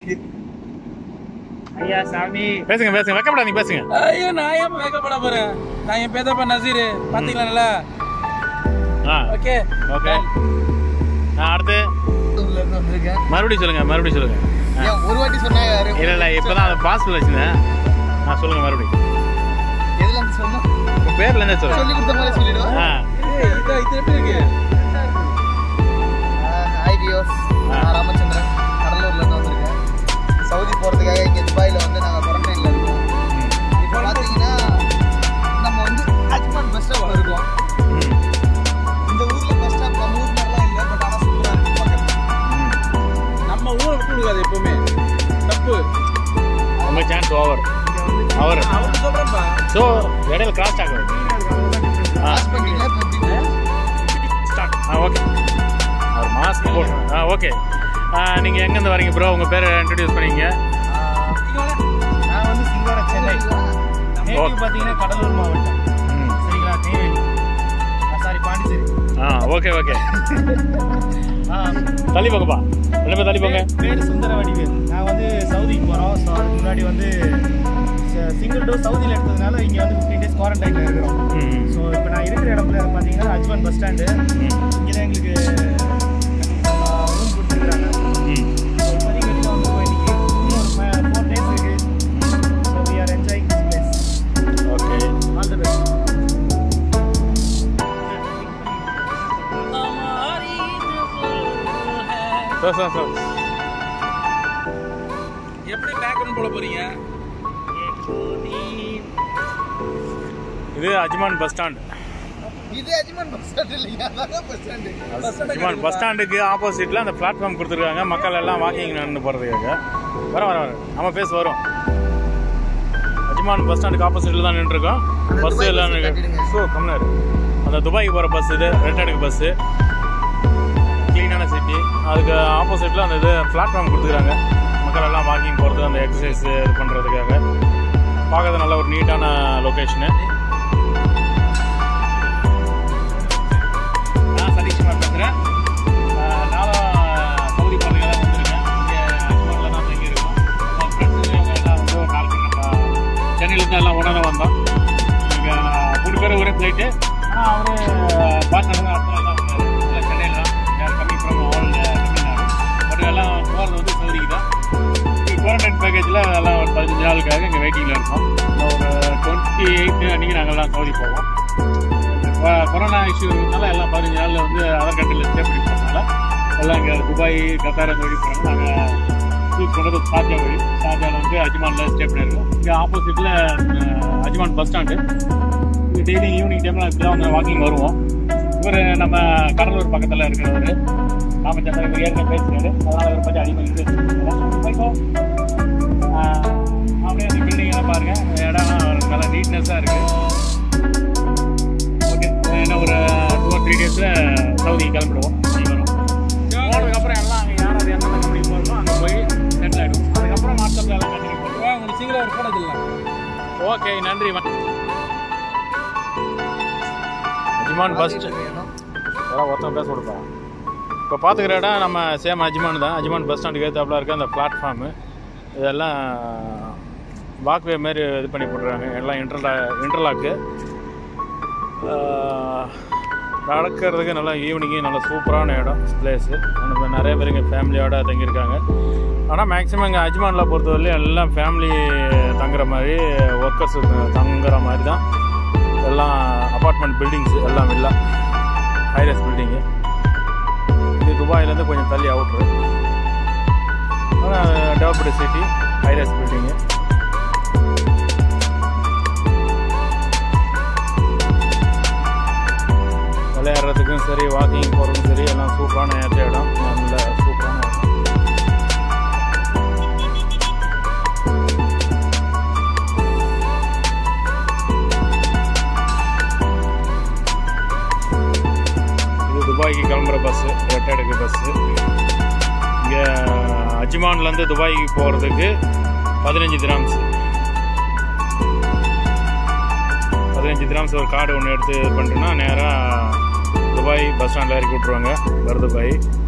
ஐயா சாமி பேசுங்க பேசுங்க வெக்கப்படாதீங்க பேசுங்க ஐயோ நான் ஏன் வைக்கப்பட போறேன் நான் என் பேதப்பா நசீர் பாத்தீங்களா நல்லா ஆ ஓகே ஓகே ஆ அடுத்து ஊர்ல இருந்து வந்திருக்கேன் மறுபடியும் சொல்லுங்க மறுபடியும் சொல்லுங்க ஆ. ஏன் ஒரு வாட்டி சொன்னாங்க இல்ல இல்ல இப்பதான் அதை பாஸ்ல வச்சிருந்தேன் ஆ சொல்லுங்க மறுபடியும் எதுல இருந்து சொன்னா உங்க பேர்ல இருந்தே சொல்லுங்க சொல்லி கொடுத்த மாதிரி சொல்லிடுவேன் ஆ இது இது எப்படி இருக்கு ஹாய் வியோஸ் ஆ. நான் ராமச்சந்திரன் கடலூர்ல இருந்து வந்திருக்கேன் சவுதி போறதுக்காக இங்க துபாயில வந்து நாங்க குவாரண்டைன்ல இருக்கோம் இப்போ பாத்தீங்கன்னா நம்ம வந்து அஜ்மான் பஸ் ஸ்டாப்ல இருக்கோம் ம், இந்த ஊர்ல பஸ் ஸ்டாப் நம்ம ஊர் மாதிரிலாம் இல்லை பட் ஆனா சூப்பரா இருக்கு பக்கத்துல ம். நம்ம ஊரை விட்டு விடுக்காது எப்பவுமே தப்பு உங்க சான்ஸ் ஓவர் அவர் அவரு சொல்றப்பா ஸோ இடையில கிராஸ் ஆகுது ஆ பாஸ் பண்ணீங்களா இப்ப எப்படி? ஸ்டார்ட் ஆ ஓகே அவர் மாஸ்க் போட்டு ஆ ஓகே நீங்கள் எங்கேருந்து வரீங்க ப்ரோ உங்கள் பேரை இன்ட்ரடியூஸ் பண்ணீங்க நான் வந்து சிங்கோட சென்னை ஓகே. நேட்டிவ் பார்த்தீங்கன்னா கடலூர் மாவட்டம் ம் சரிங்களா தேனி சாரி பாண்டிச்சேரி ஆ ஓகே ஓகே ஆ, தள்ளி போங்கப்பா ரெண்டு பேர் தள்ளி போங்க பேர் பேர் சுந்தர வடிவேல் நான் வந்து சவுதிக்கு போகிறோம் ஸோ அதுக்கு முன்னாடி வந்து சிங்கிள் டோஸ் சவுதியில் எடுத்ததுனால இங்கே வந்து ஃபிஃப்டீன் டேஸ் குவாரண்டைனில் இருக்கிறோம் ம் ஸோ இப்போ நான் இருக்கிற இடத்துல பார்த்தீங்கன்னா அஜ்மான் பஸ் ஸ்டாண்டு ம் இங்கே தான் எங்களுக்கு ரூம் கொடுத்துருக்குறாங்க ம் ஸோ இப்போதைக்கு வெளியில் வந்துருக்கோம் இன்னைக்கு இன்னும் ஒரு ஃபோர் டேஸ் இருக்குது so we are enjoying this place okay all the best sir sir sir எப்படி பேக்ரவுண்ட் போட போறீங்க இது அஜ்மான் பஸ் ஸ்டாண்ட் இது அஜ்மான் பஸ் ஸ்டாண்ட் இல்லையா அதான் பஸ் ஸ்டாண்டு அஜ்மான் பஸ் ஸ்டாண்டுக்கு ஆப்போசிட்டில் அந்த பிளாட்ஃபார்ம் கொடுத்துருக்காங்க மக்கள் எல்லாம் வாக்கிங் நடந்து போகிறதுக்காக வர வர வர நம்ம பேஸ் வரும் அஜ்மான் பஸ் ஸ்டாண்டுக்கு ஆப்போசிட்டில் தான் நின்றுருக்கோம் அந்த பஸ் துபாய் எல்லாம் bus காட்டிடுங்க. ஸோ கம்னர் அந்த துபாய்க்கு போகிற பஸ் இது ரெட்டடுக்கு பஸ்ஸு க்ளீனான சிட்டி அதுக்கு ஆப்போசிட்டில் அந்த இது பிளாட்ஃபார்ம் கொடுத்துருக்காங்க மக்கள் எல்லாம் வாக்கிங் போகிறது அந்த எக்ஸசைஸ் இது பண்ணுறதுக்காக பார்க்கறது நல்ல ஒரு நீட்டான லொக்கேஷனு நான் சதீஷ்குமார் பேசுகிறேன் நானும் சவுதி போகிறதுக்காக தான் வந்திருக்கேன் இங்கே அஜ்மானில் தான் தங்கி இருக்கோம் ஃப்ரெண்ட்ஸு எல்லாம் வந்து ஒரு நாலு பேர் சென்னையிலேருந்து எல்லாம் ஒன்றா தான் வந்தோம் இங்கே மூணு பேர் ஒரே ஃப்ளைட்டு ஆனால் அவர் பார்ட்னர் தான் அடுத்த நாள் தான் வந்தார் இல்லை சென்னையில் தான் யார் கம்மி ஃப்ரம் ஆல் தமிழ்நாடு பட் எல்லாம் போகிறது வந்து சவுதிக்கு தான் குவாரண்டைன் பேக்கேஜில் எல்லாம் ஒரு பதினஞ்சு நாளுக்காக இங்கே வெயிட்டிங்கில் இருக்கோம் இன்னும் ஒரு டுவெண்ட்டி எயிட் அன்றைக்கி நாங்கள்லாம் சவுதி போவோம் கொ- கொரோனா இஷ்யூ இருக்கிறதுனால எல்லாம் பதினஞ்சு நாளில் வந்து அதர் கண்ட்ரியில் ஸ்டே பண்ணி போகிறதுனால எல்லாம் இங்கே துபாய் கத்தார் அந்த வழி போகிறாங்க நாங்கள் சூஸ் பண்ணுறது ஷார்ஜா வழி ஷார்ஜாவில் வந்து அஜ்மானில் ஸ்டே பண்ணியிருக்கோம் இங்கே ஆப்போசிட்டில் Ajman bus stand daily evening டைமில் இப்படி தான் வந்து வாக்கிங் வருவோம் இவர் நம்ம கடலூர் பக்கத்தில் இருக்கிறவர் ராமச்சந்திரன் இவர் ஏற்கனவே பேசுகிறாரு அதனால் இவர் பற்றி அதிகமாக இன்ட்ரெஸ்ட் போய்க்கோ ஆஹ் அப்படியே அந்த பில்டிங் எல்லாம் பாருங்க இடம்லாம் நல்லா நீட்னஸாக இருக்கு ஓகே என்ன ஒரு டூ ஆர் த்ரீ டேஸில் சவுதி கிளம்பிடுவோம் வரும் போனதுக்கப்புறம் எல்லாம் அங்கே யார் யார் எந்தெந்த கம்பெனி போகிறோமோ அங்கே போய் செட்டில் ஆகிடும் அதுக்கப்புறம் வாட்ஸ்அப்பில் எல்லாம் கண்டினியூ பண்ணுவோம் வா, உங்களுக்கு சீக்கிரம் ஒரு போட சொல்லலாம் ஓகே நன்றி அஜ்மான் பஸ் வேணும் அதெல்லாம் ஒருத்தன் பேச கொடுப்பா இப்போ பார்த்துக்கிற இடம் நம்ம சேம் அஜ்மான் தான் அஜ்மான் பஸ் ஸ்டாண்டுக்கு ஏற்றாப்புல இருக்க அந்த பிளாட்ஃபார்மு இதெல்லாம் வாக்வே மாரி இது பண்ணி போட்டுருக்காங்க எல்லாம் இன்டர்லா இன்டர்லாக்கு நடக்கிறதுக்கு நல்லா ஈவினிங்கு நல்ல சூப்பரான இடம் பிளேஸு நம்ம நிறைய பேர் இங்கே ஃபேமிலியோட தங்கியிருக்காங்க ஆனால் மேக்ஸிமம் இங்கே அஜ்மானில் பொறுத்தவரையிலும் எல்லாம் ஃபேமிலி தங்குற மாதிரி ஒர்க்கர்ஸ் தங்குற மாதிரி தான் எல்லாம் அப்பார்ட்மெண்ட் பில்டிங்ஸ் எல்லாம் இல்லா ஹைரஸ் பில்டிங்கு இது துபாயிலேருந்து கொஞ்சம் தள்ளி அவுட்ரு ஆனால் டெவலப்டு சிட்டி ஹைரஸ் பில்டிங்கு விளையாடுறதுக்கும் சரி வாக்கிங் போகிறதுக்கும் சரி எல்லாம் சூப்பரான ஏற்ற இடம் நல்ல சூப்பரான இடம் இது துபாய்க்கு கிளம்புற பஸ்ஸு ரெட்டடுக்கு பஸ்ஸு இங்கே அஜ்மான்லேருந்து துபாய்க்கு போகிறதுக்கு பதினஞ்சு திராம்ஸ் பதினஞ்சு திராம்ஸ் ஒரு கார்டு ஒன்று எடுத்து இது பண்ணிட்டோன்னா நேராக துபாய் பஸ் ஸ்டாண்டில் இறக்கி விட்ருவாங்க வர துபாய்